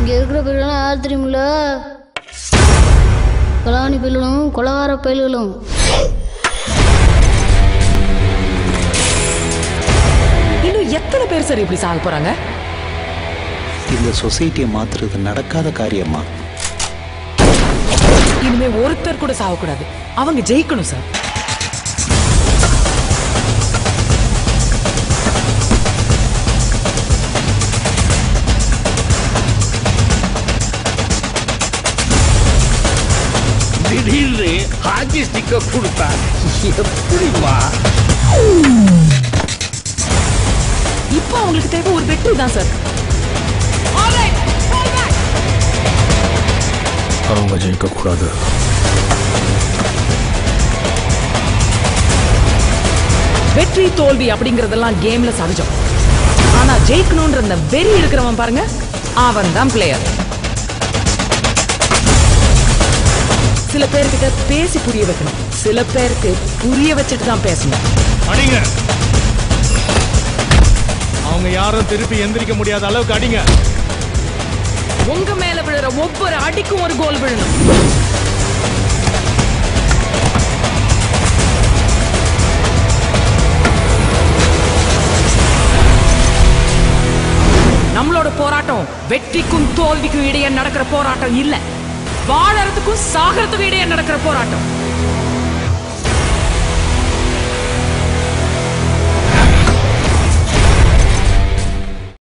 இங்க இருக்கிற பயிலும் யார் தெரியுமில்ல கலாணி பயிலும் கொலகார பயில்களும் இன்னும் எத்தனை பேர் சார் இப்படி சாக போறாங்க இந்த சொசைட்டியை மாத்துறது நடக்காத காரியமா இனிமே ஒருத்தர் கூட சாகக்கூடாது அவங்க ஜெயிக்கணும் சார் திடீர்னு ஹாக்கி ஸ்டிக்கர் கொடுத்தா எப்படிமா இப்போ அவங்களுக்கு தேவை ஒரு வெற்றி தான் சார் அவங்க ஜெயிக்க கூடாது வெற்றி தோல்வி அப்படிங்கறதெல்லாம் கேம்ல சகஜம் ஆனா ஜெயிக்கணும்ன்ற அந்த வெறி இருக்கிறவன் பாருங்க அவன் தான் பிளேயர் சில பேர்கிட்ட பேசி புரிய வைக்கணும் சில பேருக்கு புரிய வச்சுட்டு தான் பேசணும் அடிங்க அவங்க யாரும் திருப்பி எந்திரிக்க முடியாத அளவுக்கு அடிங்க உங்க மேல விழுற ஒவ்வொரு அடிக்கும் ஒரு கோல் விழணும் நம்மளோட போராட்டம் வெற்றிக்கும் தோல்விக்கும் இடையே நடக்கிற போராட்டம் இல்ல வாழறதுக்கும் சாகறதுக்கும் இடையே நடக்கிற போராட்டம்